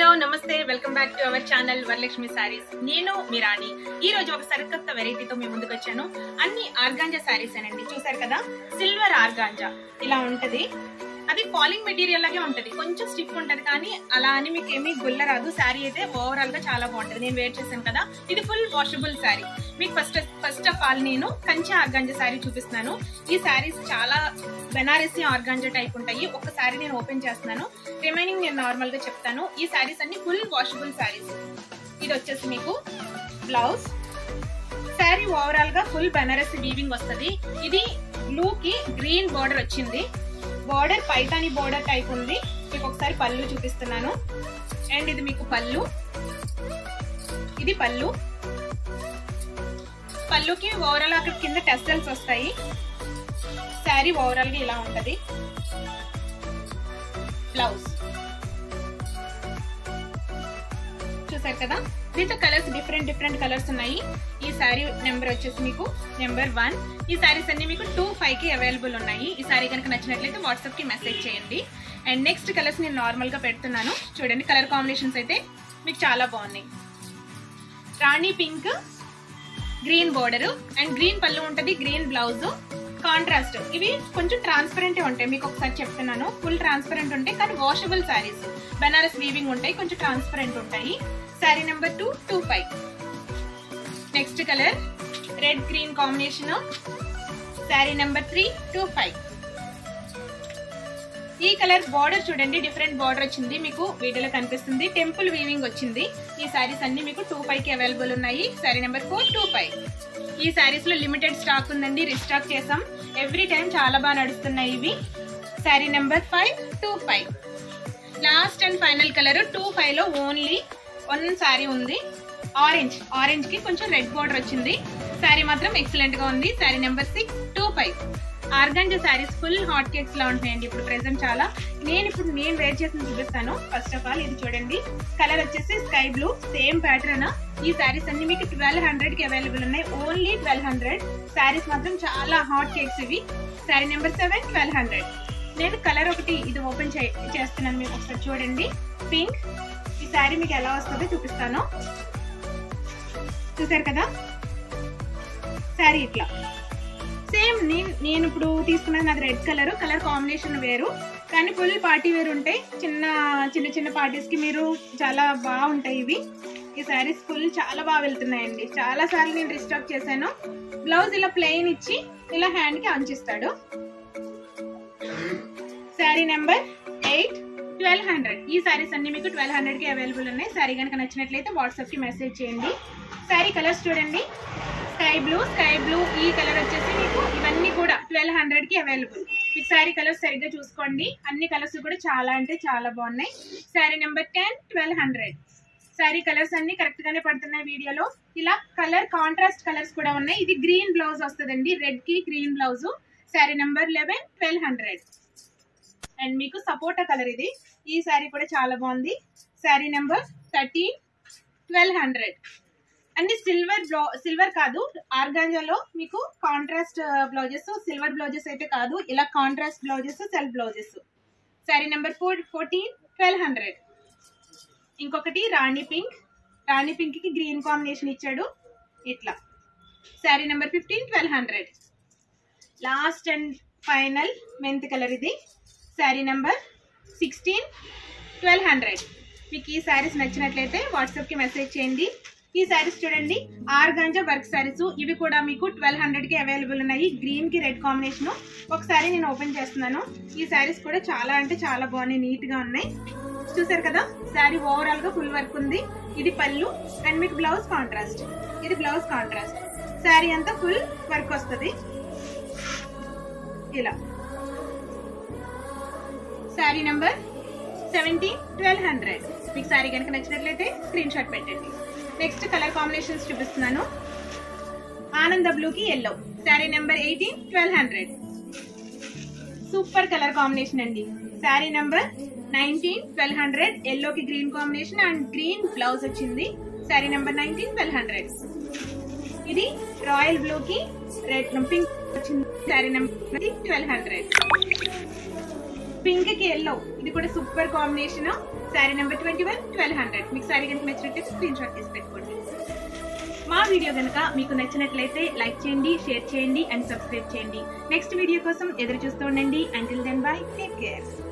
hello namaste welcome back to our channel Varalakshmi saris నేను మీ రాణి ఈ రోజు ఒక సరికొత్త వెరైటీతో మీ ముందుకు వచ్చాను అన్ని ఆర్గాంజా సారీస్ అనండి చూసారు కదా సిల్వర్ ఆర్గాంజా ఇలా ఉంటది అది ఫాలింగ్ మెటీరియల్ లాగే ఉంటది కొంచెం స్టిఫ్ ఉంటది కానీ అలా అని మీకు ఏమీ గుల్ల రాదు శారీ అయితే ఓవరాల్ గా చాలా బాగుంటది నేను వేర్ చేశాను కదా ఇది ఫుల్ వాషబుల్ శారీ మీకు ఫస్ట్ ఫస్ట్ ఆఫ్ ఆల్ నేను కంచి ఆర్గాంజా శారీ చూపిస్తున్నాను ఈ శారీస్ చాలా బెనారసీ ఆర్గాంజా టైప్ ఉంటాయి ఒక శారీ నేను ఓపెన్ చేస్తున్నాను రిమైనింగ్ నేను నార్మల్ గా చెప్తాను ఈ శారీస్ అన్ని ఫుల్ వాషబుల్ శారీస్ ఇది వచ్చేసి మీకు బ్లౌజ్ శారీ ఓవరాల్ గా ఫుల్ బెనారసీ వీవింగ్ వస్తది ఇది బ్లూ కి గ్రీన్ బార్డర్ వచ్చింది బార్డర్ పైతాని బార్డర్ టైప్ ఉంది మీకు ఒకసారి పళ్ళు చూపిస్తున్నాను అండ్ ఇది మీకు పళ్ళు ఇది పళ్ళు పళ్ళుకి ఓవరాల్ అక్కడ కింద టెస్టల్స్ వస్తాయి శారీ ఓవరాల్ గా ఇలా ఉంటది బ్లౌజ్ చూసారు కదా దీంతో కలర్స్ డిఫరెంట్ డిఫరెంట్ కలర్స్ ఉన్నాయి ఈ శారీ నెంబర్ వచ్చేసి మీకు నెంబర్ వన్ ఈ శారీస్ అన్ని మీకు టూ ఫైవ్ కి అవైలబుల్ ఉన్నాయి ఈ శారీ కనుక నచ్చినట్లయితే వాట్సాప్ కి మెసేజ్ చేయండి అండ్ నెక్స్ట్ కలర్స్ నేను నార్మల్ గా పెడుతున్నాను చూడండి కలర్ కాంబినేషన్స్ అయితే మీకు చాలా బాగున్నాయి rani pink green border and green పళ్ళు ఉంటది గ్రీన్ బ్లౌజ్ కాంట్రాస్ట్ ఇవి కొంచెం ట్రాన్స్పరెంట్ ఉంటాయి మీకు ఒకసారి చెప్తున్నాను ఫుల్ ట్రాన్స్పరెంట్ ఉంటాయి కానీ వాషబుల్ శారీస్ బెనారస్ వీవింగ్ ఉంటాయి కొంచెం ట్రాన్స్పరెంట్ ఉంటాయి sari number two two five next colour red green combination sari number three two five ఈ కలర్ బార్డర్ చూడండి డిఫరెంట్ బార్డర్ వచ్చింది మీకు వీడియోలో కనిపిస్తుంది టెంపుల్ వీవింగ్ వచ్చింది ఈ శారీస్ అన్ని మీకు టూ ఫైవ్ కి అవైలబుల్ ఉన్నాయి sari number four two five ఈ శారీస్ లో లిమిటెడ్ స్టాక్ ఉందండి రీస్టాక్ చేసాం ఎవ్రీ టైం చాలా బాగా నడుస్తున్నాయి ఇవి sari number five two five last and final colour two five లో ఓన్లీ వన్ శారీ ఉంది ఆరెంజ్ ఆరెంజ్ కి కొంచెం రెడ్ బార్డర్ వచ్చింది శారీ మాత్రం ఎక్సలెంట్ గా ఉంది sari number six two five organza saris full hot cakes లా ఉంటున్నాయండి ఇప్పుడు ప్రెసెంట్ చాలా నేను ఇప్పుడు నేను వేర్ చేసిన చూపిస్తాను ఫస్ట్ ఆఫ్ ఆల్ ఇది చూడండి కలర్ వచ్చేసి స్కై బ్లూ సేమ్ ప్యాటర్న్ ఈ శారీస్ అన్ని మీకు ట్వెల్వ్ హండ్రెడ్ కి అవైలబుల్ ఉన్నాయి ఓన్లీ ట్వెల్వ్ హండ్రెడ్ శారీస్ మాత్రం చాలా హాట్ కేక్స్ ఇవి sari number seven twelve hundred నేను కలర్ ఒకటి ఇది ఓపెన్ చేస్తున్నాను మీకు ఒకసారి చూడండి పింక్ ఈ శారీ మీకు ఎలా వస్తుందో చూపిస్తాను చూసారు కదా శారీ ఇట్లా సేమ్ నేను నేను ఇప్పుడు తీసుకున్నది నాకు రెడ్ కలర్ కలర్ కాంబినేషన్ వేరు కానీ ఫుల్ పార్టీ వేర్ ఉంటాయి చిన్న చిన్న చిన్న పార్టీస్ కి మీరు చాలా బాగుంటాయి ఇవి ఈ శారీస్ ఫుల్ చాలా బాగా వెళ్తున్నాయండి చాలా సార్లు నేను రిస్టాక్ చేశాను బ్లౌజ్ ఇలా ప్లెయిన్ ఇచ్చి ఇలా హ్యాండ్ కి అంచిస్తాడు sari number eight twelve hundred ఈ శారీస్ అన్ని మీకు ట్వెల్వ్ హండ్రెడ్ కి అవైలబుల్ ఉన్నాయి శారీ కనుక నచ్చినట్లయితే వాట్సాప్ కి మెసేజ్ చేయండి శారీ కలర్స్ చూడండి స్కై బ్లూ స్కై బ్లూ ఈ కలర్ వచ్చేసి మీకు ఇవన్నీ కూడా ట్వెల్వ్ హండ్రెడ్ కి అవైలబుల్ మీకు శారీ కలర్స్ సరిగ్గా చూసుకోండి అన్ని కలర్స్ కూడా చాలా అంటే చాలా బాగున్నాయి sari number ten twelve hundred sari colours అన్ని కరెక్ట్ గానే పడుతున్నాయి వీడియోలో ఇలా కలర్ కాంట్రాస్ట్ కలర్స్ కూడా ఉన్నాయి ఇది గ్రీన్ బ్లౌజ్ వస్తుందండి రెడ్ కి green blouse sari number eleven twelve hundred and మీకు సపోటా కలర్ ఇది ఈ శారీ కూడా చాలా బాగుంది sari number thirteen twelve hundred అన్ని సిల్వర్ బ్లౌ సిల్వర్ కాదు ఆర్గాంజాలో మీకు కాంట్రాస్ట్ బ్లౌజెస్ సిల్వర్ బ్లౌజెస్ అయితే కాదు ఇలా contrast blouses self blouses sari number four fourteen twelve hundred ఇంకొకటి రాణి పింక్ రాణి పింక్ కి గ్రీన్ కాంబినేషన్ ఇచ్చాడు ఇట్లా sari number fifteen twelve hundred last and final mint colour ఇది sari number sixteen twelve hundred మీకు ఈ శారీస్ నచ్చినట్లయితే వాట్సాప్కి మెసేజ్ చేయండి ఈ శారీస్ చూడండి ఆర్గాంజా వర్క్ శారీస్ ఇవి కూడా మీకు ట్వెల్వ్ హండ్రెడ్కి అవైలబుల్ ఉన్నాయి గ్రీన్కి రెడ్ కాంబినేషన్ ఒకసారి నేను ఓపెన్ చేస్తున్నాను ఈ శారీస్ కూడా చాలా అంటే చాలా బాగున్నాయి నీట్గా ఉన్నాయి చూసారు కదా శారీ ఓవరాల్ గా ఫుల్ వర్క్ ఉంది ఇది పళ్ళు అండ్ మీకు బ్లౌజ్ కాంట్రాస్ట్ ఇది బ్లౌజ్ కాంట్రాస్ట్ శారీ అంతా ఫుల్ వర్క్ వస్తుంది ఇలా sari number seventeen twelve hundred మీకు శారీ కనుక నచ్చినట్లయితే స్క్రీన్ షాట్ పెట్టండి నెక్స్ట్ కలర్ కాంబినేషన్స్ చూపిస్తున్నాను ఆనంద బ్లూకి yellow sari number eighteen twelve hundred super colour combination అండి sari number nineteen twelve hundred ఎల్లోకి green combination and green blouse వచ్చింది sari number nineteen twelve hundred ఇది రాయల్ బ్లూకి రెడ్ పింక్ వచ్చింది sari number twelve hundred pink కి yellow ఇది కూడా super combination sari number twenty one twelve hundred మీకు sari కనుక నచ్చినట్లయితే స్క్రీన్ షాట్ తీసి పెట్టుకోండి మా వీడియో కనుక మీకు నచ్చినట్లయితే లైక్ చేయండి షేర్ చేయండి అండ్ సబ్స్క్రైబ్ చేయండి నెక్స్ట్ వీడియో కోసం ఎదురు చూస్తూ ఉండండి until then bye take care